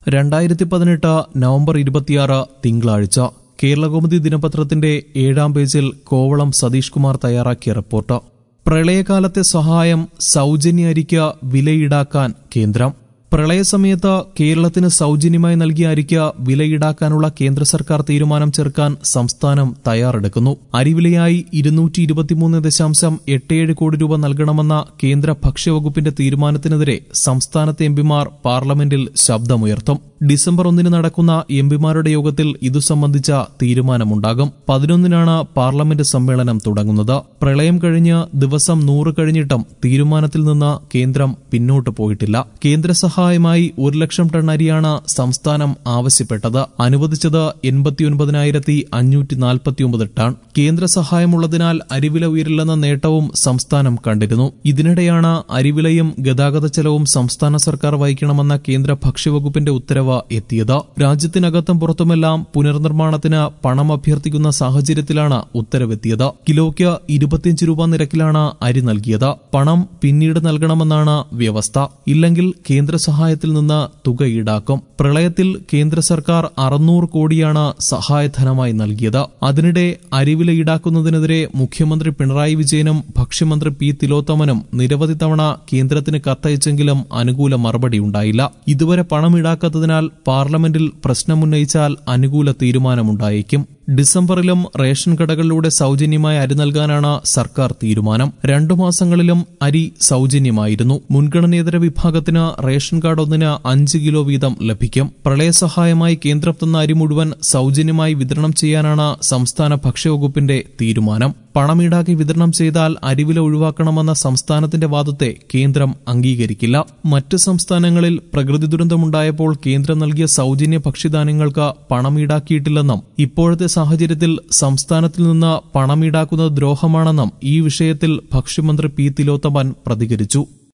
രണ്ടായിരത്തി പതിനെട്ട് നവംബർ ഇരുപത്തിയാറ് തിങ്കളാഴ്ച കേരളകൗമുദി ദിനപത്രത്തിന്റെ ഏഴാം പേജിൽ കോവളം സതീഷ് കുമാർ തയ്യാറാക്കിയ റിപ്പോർട്ട് പ്രളയകാലത്തെ സഹായം സൗജന്യ അരിക്ക് വിലയിടാക്കാൻ കേന്ദ്രം പ്രളയസമയത്ത് കേരളത്തിന് സൗജന്യമായി നൽകിയ അരിക്ക് വില ഈടാക്കാനുള്ള കേന്ദ്ര സർക്കാർ തീരുമാനം ചേർക്കാൻ സംസ്ഥാനം തയ്യാറെടുക്കുന്നു അരിവിലയായി ഇരുന്നൂറ്റി ഇരുപത്തിമൂന്ന് ദശാംശം എട്ടേഴ് കോടി രൂപ നൽകണമെന്ന കേന്ദ്ര ഭക്ഷ്യവകുപ്പിന്റെ തീരുമാനത്തിനെതിരെ സംസ്ഥാനത്തെ എംപിമാർ പാർലമെന്റിൽ ശബ്ദമുയർത്തും ഡിസംബർ ഒന്നിന് നടക്കുന്ന എംപിമാരുടെ യോഗത്തിൽ ഇതു സംബന്ധിച്ച തീരുമാനമുണ്ടാകും പതിനൊന്നിനാണ് പാർലമെന്റ് സമ്മേളനം തുടങ്ങുന്നത് പ്രളയം കഴിഞ്ഞ് ദിവസം നൂറ് കഴിഞ്ഞിട്ടും തീരുമാനത്തിൽ നിന്ന് കേന്ദ്രം പിന്നോട്ട് പോയിട്ടില്ല കേന്ദ്ര സഹായമായി ഒരു ലക്ഷം ടൺ അരിയാണ് സംസ്ഥാനം ആവശ്യപ്പെട്ടത് അനുവദിച്ചത് എൺപത്തിയൊൻപതിനായിരത്തി അഞ്ഞൂറ്റി നാൽപ്പത്തിയൊമ്പത് ടൺ കേന്ദ്ര സഹായമുള്ളതിനാൽ അരിവില ഉയരില്ലെന്ന നേട്ടവും സംസ്ഥാനം കണ്ടിരുന്നു ഇതിനിടെയാണ് അരിവിലയും ഗതാഗത ചെലവും സംസ്ഥാന സർക്കാർ വഹിക്കണമെന്ന കേന്ദ്ര ഭക്ഷ്യവകുപ്പിന്റെ ഉത്തരവ് എത്തിയത് രാജ്യത്തിനകത്തും പുറത്തുമെല്ലാം പുനർനിർമ്മാണത്തിന് പണം അഭ്യർത്ഥിക്കുന്ന സാഹചര്യത്തിലാണ് ഉത്തരവെത്തിയത് കിലോയ്ക്ക് ഇരുപത്തിയഞ്ച് രൂപ നിരക്കിലാണ് അരി നൽകിയത് പണം പിന്നീട് നൽകണമെന്നാണ് വ്യവസ്ഥ ഇല്ലെങ്കിൽ കേന്ദ്ര സഹായത്തിൽ നിന്ന് തുക ഈടാക്കും പ്രളയത്തിൽ കേന്ദ്ര സർക്കാർ അറുന്നൂറ് കോടിയാണ് സഹായധനമായി നൽകിയത് അതിനിടെ അരിവില ഈടാക്കുന്നതിനെതിരെ മുഖ്യമന്ത്രി പിണറായി വിജയനും ഭക്ഷ്യമന്ത്രി പി തിലോത്തമനും നിരവധി തവണ കേന്ദ്രത്തിന് കത്തയച്ചെങ്കിലും അനുകൂല മറുപടിയുണ്ടായില്ല ഇതുവരെ പണം ഈടാക്കാത്തതിനാൽ പാർലമെന്റിൽ പ്രശ്നമുന്നയിച്ചാൽ അനുകൂല തീരുമാനമുണ്ടായേക്കും ഡിസംബറിലും റേഷൻ കടകളിലൂടെ സൗജന്യമായി അരി നൽകാനാണ് സർക്കാർ തീരുമാനം രണ്ടു മാസങ്ങളിലും അരി സൗജന്യമായിരുന്നു മുൻഗണനേതര വിഭാഗത്തിന് റേഷൻ കാർഡ് ഒന്നിന് അഞ്ച് കിലോ വീതം ലഭിക്കും പ്രളയസഹായമായി കേന്ദ്രം തന്ന അരി മുഴുവൻ സൗജന്യമായി വിതരണം ചെയ്യാനാണ് സംസ്ഥാന ഭക്ഷ്യവകുപ്പിന്റെ തീരുമാനം പണം ഈടാക്കി വിതരണം ചെയ്താൽ അരിവില ഒഴിവാക്കണമെന്ന സംസ്ഥാനത്തിന്റെ വാദത്തെ കേന്ദ്രം അംഗീകരിക്കില്ല മറ്റ് സംസ്ഥാനങ്ങളിൽ പ്രകൃതി ദുരന്തമുണ്ടായപ്പോൾ കേന്ദ്രം നൽകിയ സൗജന്യ ഭക്ഷ്യധാന്യങ്ങൾക്ക് പണം ഈടാക്കിയിട്ടില്ലെന്നും ഇപ്പോഴത്തെ സാഹചര്യത്തിൽ സംസ്ഥാനത്തിൽ നിന്ന് പണം ഈടാക്കുന്നത് ദ്രോഹമാണെന്നും ഈ വിഷയത്തിൽ ഭക്ഷ്യമന്ത്രി പി തിലോത്തമൻ പ്രതികരിച്ചു